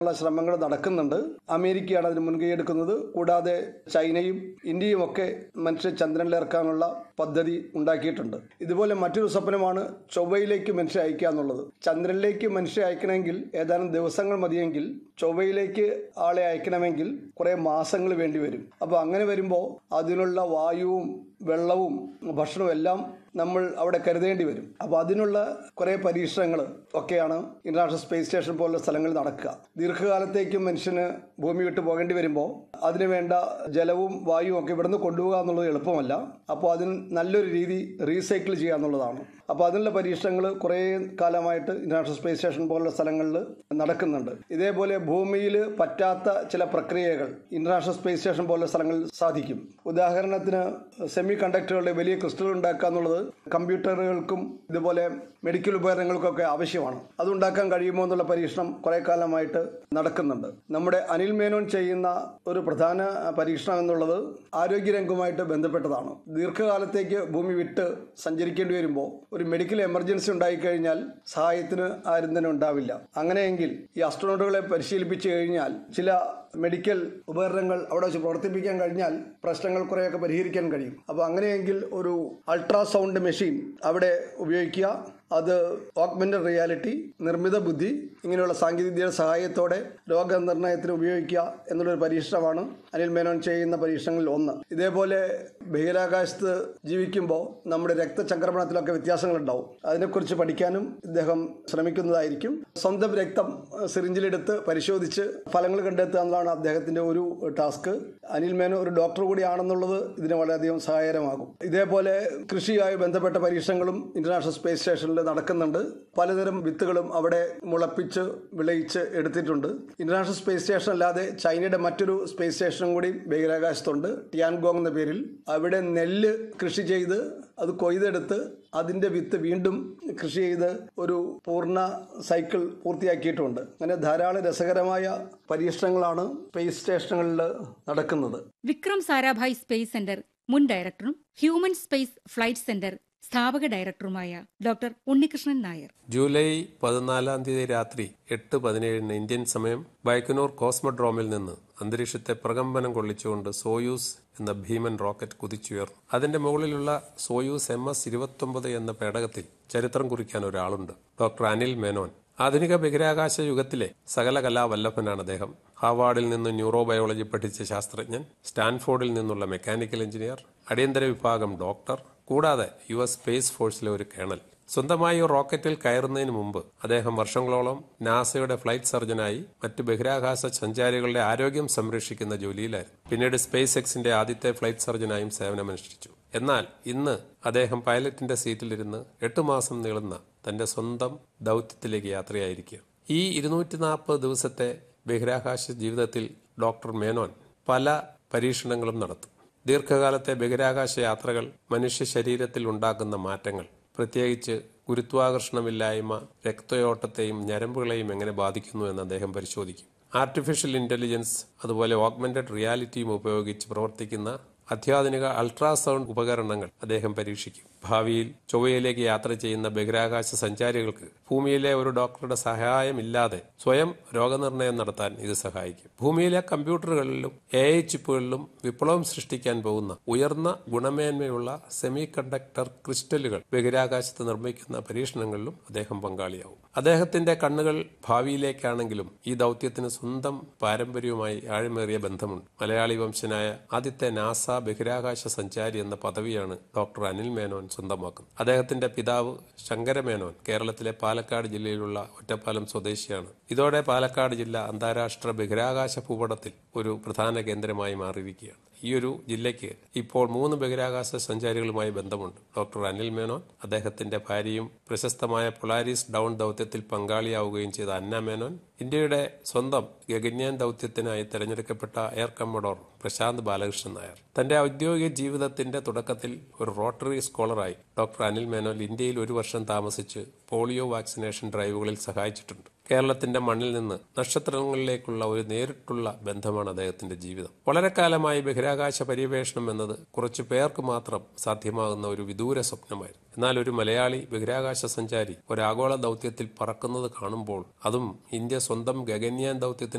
ഉള്ള ശ്രമങ്ങൾ നടക്കുന്നുണ്ട് അമേരിക്കയാണ് അതിന് മുൻകൈ എടുക്കുന്നത് കൂടാതെ ചൈനയും ഇന്ത്യയും ഒക്കെ മനുഷ്യ ചന്ദ്രനിൽ ഇറക്കാനുള്ള പദ്ധതി ഉണ്ടാക്കിയിട്ടുണ്ട് ഇതുപോലെ മറ്റൊരു സ്വപ്നമാണ് ചൊവ്വയിലേക്ക് മനുഷ്യ അയക്കുക എന്നുള്ളത് ചന്ദ്രനിലേക്ക് മനുഷ്യ അയക്കണമെങ്കിൽ ഏതാനും ദിവസങ്ങൾ മതിയെങ്കിൽ ചൊവ്വയിലേക്ക് ആളെ അയക്കണമെങ്കിൽ കുറെ മാസങ്ങൾ വേണ്ടി വരും അപ്പോൾ അങ്ങനെ വരുമ്പോൾ അതിനുള്ള വായുവും വെള്ളവും ഭക്ഷണവും എല്ലാം നമ്മൾ അവിടെ കരുതേണ്ടി വരും അപ്പോൾ അതിനുള്ള കുറേ പരീക്ഷണങ്ങൾ ഒക്കെയാണ് ഇന്റർനാഷണൽ സ്പേസ് സ്റ്റേഷൻ പോലുള്ള സ്ഥലങ്ങളിൽ നടക്കുക ദീർഘകാലത്തേക്കും മനുഷ്യന് ഭൂമി വിട്ട് പോകേണ്ടി വരുമ്പോൾ അതിന് വേണ്ട ജലവും വായുവും ഒക്കെ ഇവിടുന്ന് കൊണ്ടുപോകുക എന്നുള്ളത് എളുപ്പമല്ല അപ്പോൾ അതിന് നല്ലൊരു രീതി റീസൈക്കിൾ ചെയ്യുക എന്നുള്ളതാണ് അപ്പോൾ അതിനുള്ള പരീക്ഷണങ്ങൾ കുറേ കാലമായിട്ട് ഇന്റർനാഷണൽ സ്പേസ് സ്റ്റേഷൻ പോലുള്ള സ്ഥലങ്ങളിൽ നടക്കുന്നുണ്ട് ഇതേപോലെ ഭൂമിയിൽ പറ്റാത്ത ചില പ്രക്രിയകൾ ഇന്റർനാഷണൽ സ്പേസ് സ്റ്റേഷൻ പോലുള്ള സ്ഥലങ്ങളിൽ സാധിക്കും ഉദാഹരണത്തിന് സെമി കണ്ടക്ടറുകളുടെ വലിയ ക്രിസ്റ്റൽ ഉണ്ടാക്കുക എന്നുള്ളത് കമ്പ്യൂട്ടറുകൾക്കും ഇതുപോലെ മെഡിക്കൽ ഉപകരണങ്ങൾക്കൊക്കെ ആവശ്യമാണ് അത് ഉണ്ടാക്കാൻ കഴിയുമോ എന്നുള്ള പരീക്ഷണം കുറെ കാലമായിട്ട് നടക്കുന്നുണ്ട് നമ്മുടെ അനിൽ മേനോൻ ചെയ്യുന്ന ഒരു പ്രധാന പരീക്ഷണം എന്നുള്ളത് ആരോഗ്യരംഗവുമായിട്ട് ബന്ധപ്പെട്ടതാണ് ദീർഘകാലത്തേക്ക് ഭൂമി വിട്ട് സഞ്ചരിക്കേണ്ടി വരുമ്പോൾ ഒരു മെഡിക്കൽ എമർജൻസി ഉണ്ടായിക്കഴിഞ്ഞാൽ സഹായത്തിന് ആരും തന്നെ ഉണ്ടാവില്ല അങ്ങനെയെങ്കിൽ ഈ അസ്ട്രോണോട്ടുകളെ പരിശീലിപ്പിച്ചു കഴിഞ്ഞാൽ ചില മെഡിക്കൽ ഉപകരണങ്ങൾ അവിടെ വെച്ച് പ്രവർത്തിപ്പിക്കാൻ കഴിഞ്ഞാൽ പ്രശ്നങ്ങൾ കുറേയൊക്കെ പരിഹരിക്കാൻ കഴിയും അപ്പോൾ അങ്ങനെയെങ്കിൽ ഒരു അൾട്രാസൗണ്ട് മെഷീൻ അവിടെ ഉപയോഗിക്കുക അത് ഓഗ്മെന്റഡ് റിയാലിറ്റി നിർമ്മിത ബുദ്ധി ഇങ്ങനെയുള്ള സാങ്കേതികവിദ്യയുടെ സഹായത്തോടെ രോഗനിർണയത്തിന് ഉപയോഗിക്കുക എന്നുള്ളൊരു പരീക്ഷണമാണ് അനിൽ മേനോൻ ചെയ്യുന്ന പരീക്ഷണങ്ങളിൽ ഒന്ന് ഇതേപോലെ ബഹിരാകാശത്ത് ജീവിക്കുമ്പോൾ നമ്മുടെ രക്തചംക്രമണത്തിലൊക്കെ വ്യത്യാസങ്ങളുണ്ടാവും അതിനെക്കുറിച്ച് പഠിക്കാനും ഇദ്ദേഹം ശ്രമിക്കുന്നതായിരിക്കും സ്വന്തം രക്തം സിറിഞ്ചിലെടുത്ത് പരിശോധിച്ച് ഫലങ്ങൾ കണ്ടെത്തുക എന്നുള്ളതാണ് അദ്ദേഹത്തിന്റെ ഒരു ടാസ്ക് അനിൽ മേനോ ഒരു ഡോക്ടർ കൂടിയാണെന്നുള്ളത് ഇതിന് വളരെയധികം സഹായകരമാകും ഇതേപോലെ കൃഷിയുമായി ബന്ധപ്പെട്ട പരീക്ഷണങ്ങളും ഇന്റർനാഷണൽ സ്പേസ് സ്റ്റേഷനിൽ നടക്കുന്നുണ്ട് പലതരം വിത്തുകളും അവിടെ മുളപ്പിച്ച് വിളയിച്ച് എടുത്തിട്ടുണ്ട് ഇന്റർനാഷണൽ സ്പേസ് സ്റ്റേഷൻ അല്ലാതെ ചൈനയുടെ മറ്റൊരു സ്പേസ് സ്റ്റേഷനും കൂടി ബഹിരാകാശത്തുണ്ട് ടിയാൻഗോങ് എന്ന പേരിൽ അവിടെ നെല്ല് കൃഷി ചെയ്ത് അത് കൊയ്തെടുത്ത് അതിന്റെ വിത്ത് വീണ്ടും കൃഷി ചെയ്ത് ഒരു പൂർണ്ണ സൈക്കിൾ പൂർത്തിയാക്കിയിട്ടുണ്ട് അങ്ങനെ ധാരാളം രസകരമായ പരീക്ഷണങ്ങളാണ് സ്പേസ് സ്റ്റേഷനുകളിൽ നടക്കുന്നത് വിക്രം സാരാഭായ് സ്പേസ് സെന്റർ മുൻ ഡയറക്ടറും ഹ്യൂമൻ സ്പേസ് ഫ്ലൈറ്റ് സെന്റർ സ്ഥാപക ഡയറക്ടറുമായ ഡോക്ടർ ഉണ്ണികൃഷ്ണൻ നായർ ജൂലൈ പതിനാലാം തീയതി രാത്രി എട്ട് പതിനേഴിന് ഇന്ത്യൻ സമയം ബൈക്കനൂർ കോസ്മോഡ്രോമിൽ നിന്ന് അന്തരീക്ഷത്തെ പ്രകമ്പനം കൊള്ളിച്ചുകൊണ്ട് സോയൂസ് എന്ന ഭീമൻ റോക്കറ്റ് കുതിച്ചുയർന്നു അതിന്റെ മുകളിലുള്ള സോയൂസ് എം എസ് ഇരുപത്തൊമ്പത് എന്ന പേടകത്തിൽ ചരിത്രം കുറിക്കാൻ ഒരാളുണ്ട് ഡോക്ടർ അനിൽ മേനോൻ ആധുനിക ബഹിരാകാശ യുഗത്തിലെ സകല കലാവല്ലഭനാണ് അദ്ദേഹം ഹാവാർഡിൽ നിന്ന് ന്യൂറോബയോളജി പഠിച്ച ശാസ്ത്രജ്ഞൻ സ്റ്റാൻഫോർഡിൽ നിന്നുള്ള മെക്കാനിക്കൽ എഞ്ചിനീയർ അടിയന്തര വിഭാഗം ഡോക്ടർ കൂടാതെ യു എസ് സ്പേസ് ഫോഴ്സിലെ ഒരു കേണൽ സ്വന്തമായി ഒരു റോക്കറ്റിൽ കയറുന്നതിന് മുമ്പ് അദ്ദേഹം വർഷങ്ങളോളം നാസയുടെ ഫ്ലൈറ്റ് സർജനായി മറ്റ് ബഹിരാകാശ സഞ്ചാരികളുടെ ആരോഗ്യം സംരക്ഷിക്കുന്ന ജോലിയിലായിരുന്നു പിന്നീട് സ്പേസ് എക്സിന്റെ ആദ്യത്തെ ഫ്ലൈറ്റ് സർജനായും സേവനമനുഷ്ഠിച്ചു എന്നാൽ ഇന്ന് അദ്ദേഹം പൈലറ്റിന്റെ സീറ്റിലിരുന്ന് എട്ട് മാസം നീളുന്ന തന്റെ സ്വന്തം ദൗത്യത്തിലേക്ക് യാത്രയായിരിക്കുക ഈ ഇരുന്നൂറ്റി നാൽപ്പത് ദിവസത്തെ ബഹിരാകാശ ജീവിതത്തിൽ ഡോക്ടർ മേനോൻ പല പരീക്ഷണങ്ങളും നടത്തും ദീർഘകാലത്തെ ബഹിരാകാശ യാത്രകൾ മനുഷ്യ ശരീരത്തിൽ ഉണ്ടാക്കുന്ന മാറ്റങ്ങൾ പ്രത്യേകിച്ച് ഗുരുത്വാകർഷണമില്ലായ്മ രക്തയോട്ടത്തെയും ഞരമ്പുകളെയും എങ്ങനെ ബാധിക്കുന്നു എന്ന് അദ്ദേഹം പരിശോധിക്കും ആർട്ടിഫിഷ്യൽ ഇന്റലിജൻസ് അതുപോലെ ഓഗ്മെന്റഡ് റിയാലിറ്റിയും ഉപയോഗിച്ച് പ്രവർത്തിക്കുന്ന അത്യാധുനിക അൾട്രാസൗണ്ട് ഉപകരണങ്ങൾ അദ്ദേഹം പരീക്ഷിക്കും ഭാവിയിൽ ചൊവ്വയിലേക്ക് യാത്ര ചെയ്യുന്ന ബഹിരാകാശ സഞ്ചാരികൾക്ക് ഭൂമിയിലെ ഒരു ഡോക്ടറുടെ സഹായമില്ലാതെ സ്വയം രോഗനിർണയം നടത്താൻ ഇത് സഹായിക്കും ഭൂമിയിലെ കമ്പ്യൂട്ടറുകളിലും എ ഐ ചിപ്പുകളിലും വിപ്ലവം സൃഷ്ടിക്കാൻ പോകുന്ന ഉയർന്ന ഗുണമേന്മയുള്ള സെമി കണ്ടക്ടർ ക്രിസ്റ്റലുകൾ ബഹിരാകാശത്ത് നിർമ്മിക്കുന്ന പരീക്ഷണങ്ങളിലും അദ്ദേഹം പങ്കാളിയാവും അദ്ദേഹത്തിന്റെ കണ്ണുകൾ ഭാവിയിലേക്കാണെങ്കിലും ഈ ദൗത്യത്തിന് സ്വന്തം പാരമ്പര്യവുമായി ആഴമേറിയ ബന്ധമുണ്ട് മലയാളി വംശനായ ആദ്യത്തെ നാസ ബഹിരാകാശ സഞ്ചാരി എന്ന പദവിയാണ് ഡോക്ടർ അനിൽ മേനോൻ സ്വന്തമാക്കുന്നത് അദ്ദേഹത്തിന്റെ പിതാവ് ശങ്കരമേനോൻ കേരളത്തിലെ പാലക്കാട് ജില്ലയിലുള്ള ഒറ്റപ്പാലം സ്വദേശിയാണ് ഇതോടെ പാലക്കാട് ജില്ല അന്താരാഷ്ട്ര ബഹിരാകാശ ഭൂപടത്തിൽ ഒരു പ്രധാന കേന്ദ്രമായി മാറിയിരിക്കുകയാണ് ഈ ഒരു ജില്ലയ്ക്ക് ഇപ്പോൾ മൂന്ന് ബഹിരാകാശ സഞ്ചാരികളുമായി ബന്ധമുണ്ട് ഡോക്ടർ അനിൽ മേനോൻ അദ്ദേഹത്തിന്റെ ഭാര്യയും പ്രശസ്തമായ പൊളാരിസ് ഡൗൺ ദൗത്യത്തിൽ പങ്കാളിയാവുകയും ചെയ്ത അന്ന മേനോൻ ഇന്ത്യയുടെ സ്വന്തം ഗഗന്യാൻ ദൗത്യത്തിനായി തെരഞ്ഞെടുക്കപ്പെട്ട എയർ കമ്മഡോർ പ്രശാന്ത് ബാലകൃഷ്ണൻ നായർ തന്റെ ഔദ്യോഗിക ജീവിതത്തിന്റെ തുടക്കത്തിൽ ഒരു റോട്ടറി സ്കോളറായി ഡോക്ടർ അനിൽ മേനോൻ ഇന്ത്യയിൽ ഒരു വർഷം താമസിച്ച് പോളിയോ വാക്സിനേഷൻ ഡ്രൈവുകളിൽ സഹായിച്ചിട്ടുണ്ട് കേരളത്തിന്റെ മണ്ണിൽ നിന്ന് നക്ഷത്രങ്ങളിലേക്കുള്ള ഒരു നേരിട്ടുള്ള ബന്ധമാണ് അദ്ദേഹത്തിന്റെ ജീവിതം വളരെ കാലമായി ബഹിരാകാശ പര്യവേഷണം എന്നത് കുറച്ചു പേർക്ക് മാത്രം സാധ്യമാകുന്ന ഒരു വിദൂര സ്വപ്നമായിരുന്നു എന്നാൽ ഒരു മലയാളി ബഹിരാകാശ സഞ്ചാരി ഒരു ആഗോള ദൗത്യത്തിൽ പറക്കുന്നത് കാണുമ്പോൾ അതും ഇന്ത്യ സ്വന്തം ഗഗൻയാൻ ദൗത്യത്തിന്